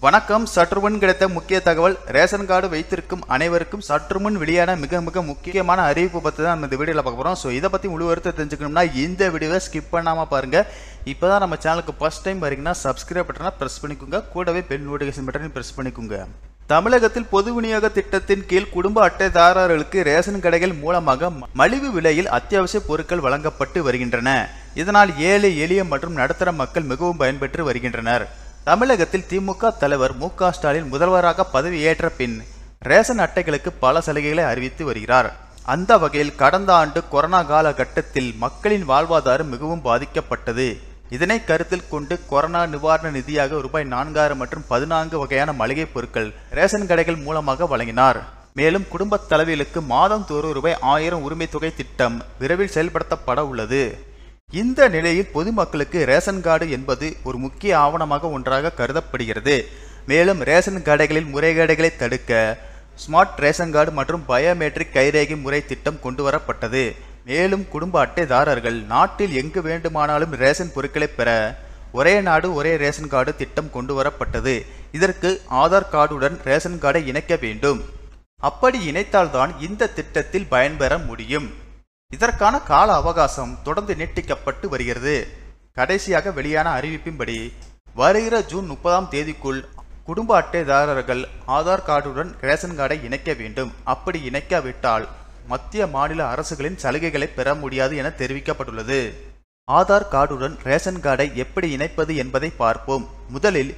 வணக்கம் சற்றுமுன் கிடைத்த முக்கிய தகவல் ரேஷன் கார்டு வைத்திருக்கும் அனைவருக்கும் சற்றுமுன் வெளியான மிக மிக முக்கியமான அறிவிப்பு பற்றி தான் நம்ம இந்த வீடியோவில் பார்க்க போகிறோம் ஸோ இதை பற்றி முழு வருத்தை தெரிஞ்சுக்கணும்னா இந்த வீடியோவை ஸ்கிப் பண்ணாமல் பாருங்கள் இப்போ தான் நம்ம சேனலுக்கு ஃபஸ்ட் டைம் வரீங்கன்னா சப்ஸ்கிரைப் பட்டனை ப்ரெஸ் பண்ணிக்கோங்க கூடவே பெல் நோட்டிஃபிகேஷன் பட்டனையும் ப்ரெஸ் பண்ணிக்கோங்க தமிழகத்தில் பொது விநியோக திட்டத்தின் கீழ் குடும்ப அட்டைதாரர்களுக்கு ரேஷன் கடைகள் மூலமாக மலிவு விலையில் அத்தியாவசிய பொருட்கள் வழங்கப்பட்டு வருகின்றன இதனால் ஏழை எளிய மற்றும் நடுத்தர மக்கள் மிகவும் பயன்பெற்று வருகின்றனர் தமிழகத்தில் திமுக தலைவர் மு க ஸ்டாலின் முதல்வராக பதவியேற்ற பின் ரேஷன் அட்டைகளுக்கு பல சலுகைகளை அறிவித்து வருகிறார் அந்த வகையில் கடந்த ஆண்டு கொரோனா காலகட்டத்தில் மக்களின் வாழ்வாதாரம் மிகவும் பாதிக்கப்பட்டது இதனை கருத்தில் கொண்டு கொரோனா நிவாரண நிதியாக ரூபாய் நான்காயிரம் மற்றும் பதினான்கு வகையான மளிகை பொருட்கள் ரேஷன் கடைகள் மூலமாக வழங்கினார் மேலும் குடும்பத் தலைவிகளுக்கு மாதந்தோறும் ரூபாய் ஆயிரம் உரிமை தொகை திட்டம் விரைவில் செயல்படுத்தப்பட உள்ளது இந்த நிலையில் பொதுமக்களுக்கு ரேஷன் கார்டு என்பது ஒரு முக்கிய ஆவணமாக ஒன்றாக கருதப்படுகிறது மேலும் ரேஷன் கடைகளில் முறைகேடுகளை தடுக்க ஸ்மார்ட் ரேஷன் கார்டு மற்றும் பயோமெட்ரிக் கைரேகை முறை திட்டம் கொண்டு வரப்பட்டது மேலும் குடும்ப அட்டைதாரர்கள் நாட்டில் எங்கு வேண்டுமானாலும் ரேஷன் பொருட்களை பெற ஒரே நாடு ஒரே ரேஷன் கார்டு திட்டம் கொண்டு வரப்பட்டது இதற்கு ஆதார் கார்டுடன் ரேஷன் கார்டை இணைக்க வேண்டும் அப்படி இணைத்தால்தான் இந்த திட்டத்தில் பயன்பெற முடியும் இதற்கான கால அவகாசம் தொடர்ந்து நீட்டிக்கப்பட்டு வருகிறது கடைசியாக வெளியான அறிவிப்பின்படி வருகிற ஜூன் முப்பதாம் தேதிக்குள் குடும்ப அட்டைதாரர்கள் ஆதார் கார்டுடன் ரேஷன் கார்டை இணைக்க வேண்டும் அப்படி இணைக்காவிட்டால் மத்திய மாநில அரசுகளின் சலுகைகளை பெற முடியாது என தெரிவிக்கப்பட்டுள்ளது ஆதார் கார்டுடன் ரேஷன் கார்டை எப்படி இணைப்பது என்பதை பார்ப்போம் முதலில்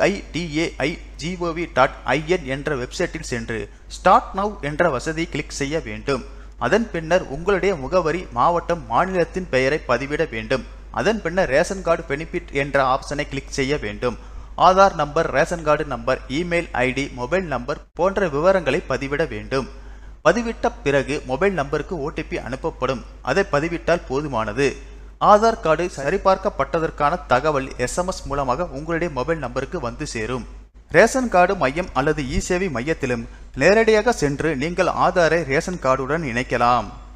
யுஐடிஏஐ ஜிஓவி டாட் ஐஎன் என்ற வெப்சைட்டில் சென்று ஸ்டார்ட் நவ் என்ற வசதியை கிளிக் செய்ய வேண்டும் அதன் பின்னர் உங்களுடைய முகவரி மாவட்டம் மாநிலத்தின் பெயரை பதிவிட வேண்டும் அதன் பின்னர் ரேஷன் கார்டு பெனிஃபிட் என்ற ஆப்ஷனை கிளிக் செய்ய வேண்டும் Aadhaar number ration card number email ID mobile number போன்ற விவரங்களை பதிவிட வேண்டும் பதிவிட்ட பிறகு மொபைல் நம்பருக்கு ஓடிபி அனுப்பப்படும் அதை பதிவிட்டால் போதுமானது ஆதார் கார்டு சரிபார்க்கப்பட்டதற்கான தகவல் எஸ்எம்எஸ் மூலமாக உங்களுடைய மொபைல் நம்பருக்கு வந்து சேரும் ரேஷன் கார்டு மையம் அல்லது இ சேவை மையத்திலும் நேரடியாக சென்று நீங்கள் ஆதாரை ரேஷன் கார்டுடன் இணைக்கலாம்